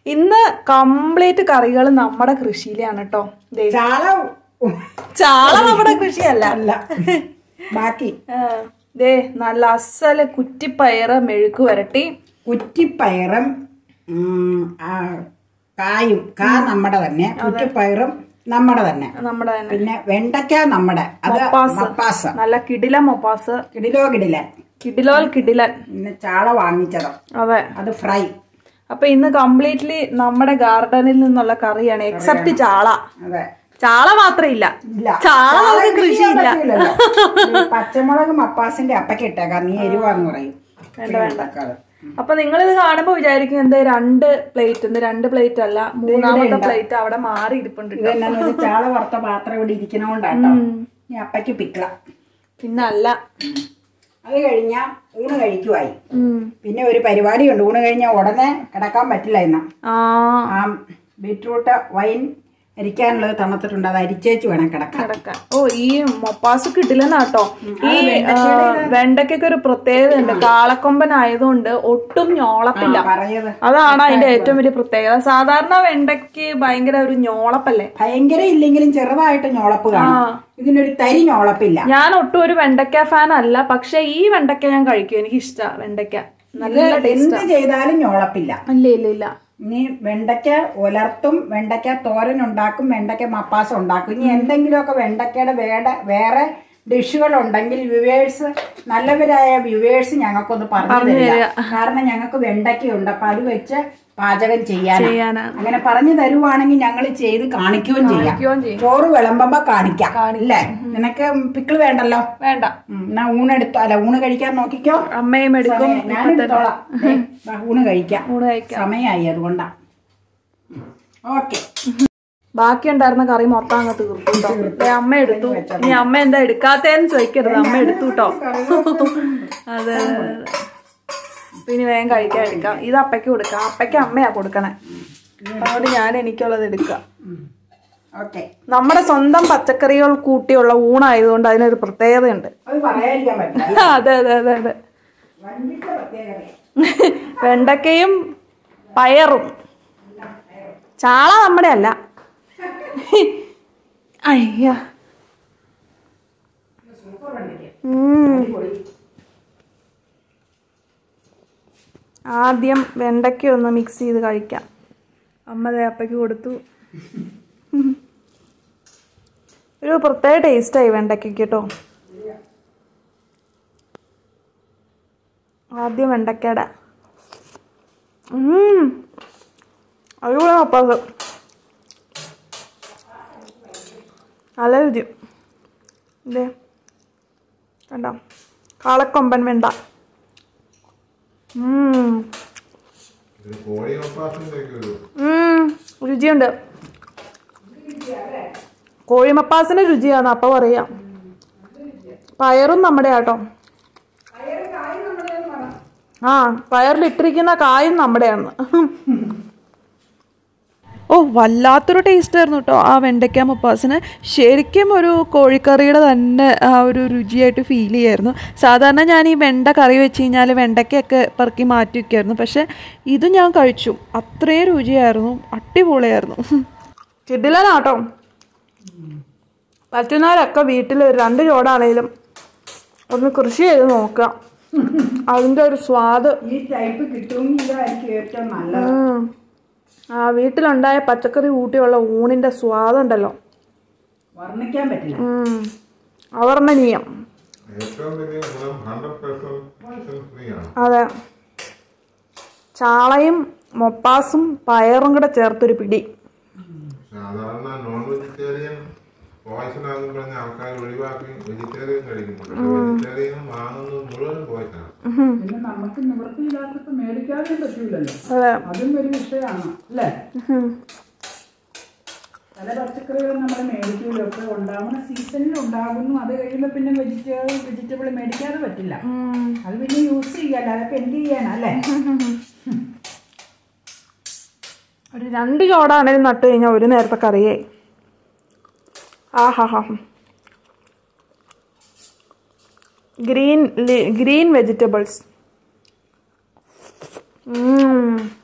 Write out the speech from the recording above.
ഇന്ന് കംപ്ലീറ്റ് കറികൾ നമ്മുടെ കൃഷിയിലാണ് കേട്ടോ ദേ, ചാള ചാള നമ്മുടെ കൃഷിയല്ല അല്ല ബാക്കി ആ, ദേ നല്ല അസല് കുറ്റിപ്പയറ് മെഴുക്ക് വരട്ടി കുറ്റിപ്പയറും ഉം, ആ, കായും കാ നമ്മുടെ തന്നെ കുറ്റിപ്പയറും നമ്മുടെ തന്നെ നമ്മുടെ തന്നെ പിന്നെ വെണ്ടയ്ക്ക നമ്മുടെ അത് മൊപ്പാസ്. മപ്പാസ് നല്ല കിടില മൊപ്പാസ് കിടിലോ കിടില കിടിലോൽ കിടിലൻ പിന്നെ ചാള വാങ്ങിച്ചത് അതെ അത് ഫ്രൈ അപ്പൊ ഇന്ന് കംപ്ലീറ്റ്ലി നമ്മുടെ ഗാർഡനിൽ നിന്നുള്ള കറിയാണ് എക്സെപ്റ്റ് ചാള അതെ ചാള മാത്രം ഇല്ല ഇല്ല ചാള നമുക്ക് കൃഷി ചെയ്യാൻ കൃഷിയില്ല പറ്റൂലല്ലോ. ഈ പച്ചമുളക് മപ്പാസിന്റെ അപ്പയ്ക്ക് ഇട്ടേക്കാം നീ എരിവാന്ന് പറയും വേണ്ട വേണ്ട അപ്പൊ നിങ്ങൾ ഇത് കാണുമ്പോ വിചാരിക്കും എന്താ രണ്ട് പ്ലേറ്റ് ഉണ്ട് രണ്ട് പ്ലേറ്റ് അല്ല മൂന്നാമത്തെ പ്ലേറ്റ് അവിടെ മാറി ഇരിപ്പുണ്ട് ഇത് എന്നാന്ന് വെച്ചാൽ ചാള വറുത്ത പാത്രം ഇവിടെ ഇരിക്കണോണ്ടാട്ടോ നീ അപ്പയ്ക്ക് പിക്കള പിന്നെ അല്ല അത് കഴിഞ്ഞാ ഊണ് കഴിക്കുവായി ഉം. പിന്നെ ഒരു പരിപാടിയുണ്ട് ഊണ് കഴിഞ്ഞാൽ ഉടനെ കിടക്കാൻ പറ്റില്ല ഇന്ന് ആ ആ ബീറ്റ്റൂട്ട് വൈൻ അരിക്കാനുള്ളത് തണുത്തിട്ടുണ്ട് അത് അരിച്ചേച്ച് വേണം കിടക്കാൻ കിടക്കാൻ ഓ ഈ മൊപ്പാസ് കിട്ടില്ലെന്നാട്ടോ ഈ ആ, വെണ്ടയ്ക്കൊക്കെ ഒരു പ്രത്യേകത ഉണ്ട് കാളക്കൊമ്പൻ ആയതുകൊണ്ട് ഒട്ടും ഞോളപ്പില്ല പറയത് അതാണ് അതിന്റെ ഏറ്റവും വലിയ പ്രത്യേകത സാധാരണ വെണ്ടയ്ക്ക് ഭയങ്കര ഒരു ഞോളപ്പല്ലേ ഭയങ്കര ഇല്ലെങ്കിലും ചെറുതായിട്ട് ഞോളപ്പ് കാണും ഇതിനൊരു തരി ഞോളപ്പില്ല ഞാൻ ഒട്ടും ഒരു വെണ്ടയ്ക്ക ഫാൻ അല്ല പക്ഷെ ഈ വെണ്ടയ്ക്ക ഞാൻ കഴിക്കും എനിക്ക് ഇഷ്ടമാണ് വെണ്ടയ്ക്ക നല്ല എന്ത് ചെയ്താലും ഞോളപ്പില്ല ഇല്ല ഇല്ല ഇല്ല ഇനി വെണ്ടയ്ക്ക ഉലർത്തും വെണ്ടയ്ക്ക തോരൻ ഉണ്ടാക്കും വെണ്ടയ്ക്ക മപ്പാസ് ഉണ്ടാക്കും ഇനി എന്തെങ്കിലുമൊക്കെ വെണ്ടയ്ക്കയുടെ വേറെ വേറെ ഡിഷുകൾ ഉണ്ടെങ്കിൽ വ്യൂവേഴ്സ് നല്ലവരായ വ്യൂവേഴ്സ് ഞങ്ങൾക്കൊന്ന് പറഞ്ഞു തരിക കാരണം ഞങ്ങൾക്ക് വെണ്ടയ്ക്കയുണ്ട് അപ്പൊ അത് വെച്ച് പാചകം ചെയ്യാൻ ചെയ്യാനാണ് അങ്ങനെ പറഞ്ഞു തരുവാണെങ്കിൽ ഞങ്ങൾ ചെയ്ത് കാണിക്കുകയും ചെയ്യാം കാണിക്കുകയും ചെയ്യും. ചോറ് വിളമ്പുമ്പോ കാണിക്കാം അല്ലേ നിനക്ക് പിക്കിൾ വേണ്ടല്ലോ വേണ്ട ഉം, എന്നാ ഊണെടുത്തോ അല്ല ഊണ് കഴിക്കാൻ നോക്കിക്കോ അമ്മയും എടുക്കും ഞാൻ എടുത്തോളാം ദേ, ദാ ഊണ് കഴിക്കാം ഊണ് കഴിക്കാം സമയായി അതുകൊണ്ടാ ഓക്കെ ബാക്കി ഉണ്ടായിരുന്ന കറി മൊത്തം അങ്ങ് തീർത്തു കേട്ടോ ദേ അമ്മ എടുത്തു ഇനി അമ്മ എന്താ എടുക്കാത്തേന്ന് ചോദിക്കരുത് അമ്മ എടുത്തു കേട്ടോ അതെ അതെ, അതെ. പിന്നെ വേഗം കഴിക്കാൻ എടുക്കാം ഇത് അപ്പയ്ക്ക് കൊടുക്കാം അപ്പയ്ക്ക് അമ്മയാ കൊടുക്കണേ അതുകൊണ്ട് ഞാൻ എനിക്കുള്ളത് എടുക്കാം ഓക്കെ നമ്മുടെ സ്വന്തം പച്ചക്കറികൾ കൂട്ടിയുള്ള ഊണായതുകൊണ്ട് അതിനൊരു പ്രത്യേകതയുണ്ട് അത് പറയാതിരിക്കാൻ പറ്റില്ല അതെ അതെ അതെ അതെ വൻപിച്ച പ്രത്യേകത വെണ്ടക്കയും പയറും ചാള നമ്മുടെ അല്ല അയ്യ ഉം. ആദ്യം വെണ്ടയ്ക്ക ഒന്ന് മിക്സ് ചെയ്ത് കഴിക്കാം അമ്മ ദേ അപ്പയ്ക്ക് കൊടുത്തു ഒരു പ്രത്യേക ടേസ്റ്റായി വെണ്ടയ്ക്കൊക്കെ കേട്ടോ ആദ്യം വെണ്ടക്കയുടെ ഉം. അടിപൊളി മപ്പാസ് നല്ല രുചി ഇതേ കണ്ടോ കാളക്കൊമ്പൻ വെണ്ട ഉം. ഇത് കോഴി മപ്പാസിന്റെ ഒക്കെ ഒരു ഉം. രുചിയുണ്ട് കോഴിമപ്പാസിന് രുചിയാണ് അപ്പൊ പറയാം പയറും നമ്മുടെ ആട്ടോ ആ പയറിലിട്ടിരിക്കുന്ന കായും നമ്മുടെയാണ് ഓ വല്ലാത്തൊരു ടേസ്റ്റ് ആയിരുന്നു കേട്ടോ ആ വെണ്ടയ്ക്ക മുപ്പാസിന് ശരിക്കും ഒരു കോഴിക്കറിയുടെ തന്നെ ആ ഒരു രുചിയായിട്ട് ഫീൽ ചെയ്യായിരുന്നു സാധാരണ ഞാൻ ഈ വെണ്ട കറി വെച്ച് കഴിഞ്ഞാൽ വെണ്ടയ്ക്കൊക്കെ പെറുക്കി മാറ്റി വയ്ക്കുമായിരുന്നു പക്ഷെ ഇത് ഞാൻ കഴിച്ചു അത്രയും രുചിയായിരുന്നു അടിപൊളിയായിരുന്നു കിടിലനാട്ടോ പറ്റുന്നവരൊക്കെ വീട്ടിൽ ഒരു രണ്ട് ചോടാണേലും ഒന്ന് കൃഷി ചെയ്ത് നോക്കാം അതിൻ്റെ ഒരു സ്വാദ് ഈ ടൈപ്പ് കിട്ടുമെങ്കിൽ ഇതായിരിക്കും ഏറ്റവും നല്ലത് ഉം. ആ വീട്ടിലുണ്ടായ പച്ചക്കറി കൂട്ടിയുള്ള ഊണിന്റെ സ്വാദുണ്ടല്ലോ വർണ്ണിക്കാൻ പറ്റില്ല ഉം. അവർണ്ണനീയം ഏറ്റവും വലിയ ഗുണം ഹൺഡ്രഡ് പെർസെന്റ് ഫ്രീ ആണ് അതെ ചാളയും മൊപ്പാസും പയറും കൂടെ ചേർത്തൊരു പിടി സാധാരണ നോൺ വെജിറ്റേറിയൻ പോയ്സൺ ആണെന്ന് പറഞ്ഞ ആൾക്കാർ ഒഴിവാക്കി വെജിറ്റേറിയൻ കഴിക്കുന്നുണ്ട് വെജിറ്റേറിയൻ വാങ്ങുന്നത് മുഴുവൻ പോയ്സൺ ആണ് പിന്നെ നമുക്ക് നിവൃത്തിയില്ലാത്തപ്പോ മേടിക്കാതെ പറ്റൂലല്ലോ അതെ അതും ഒരു വിഷയമാണ് അല്ലേ പല പച്ചക്കറികളും നമ്മൾ മേടിക്കൂലോ ഒക്കെ ഉണ്ടാവുന്ന സീസണിൽ ഉണ്ടാകുന്നു അത് കഴിയുമ്പോൾ പിന്നെ വെജിറ്റബിൾ വെജിറ്റബിൾ മേടിക്കാതെ പറ്റില്ല അത് പിന്നെ യൂസ് ചെയ്യാല്ല അതൊക്കെ എന്ത് ചെയ്യാനാ അല്ലേ ഒരു രണ്ട് ചോടാണേലും നട്ട് കഴിഞ്ഞാൽ ഒരു നേരത്തെ കറിയായി ആഹാ ഹാ ഗ്രീൻ ഗ്രീൻ വെജിറ്റബിൾസ്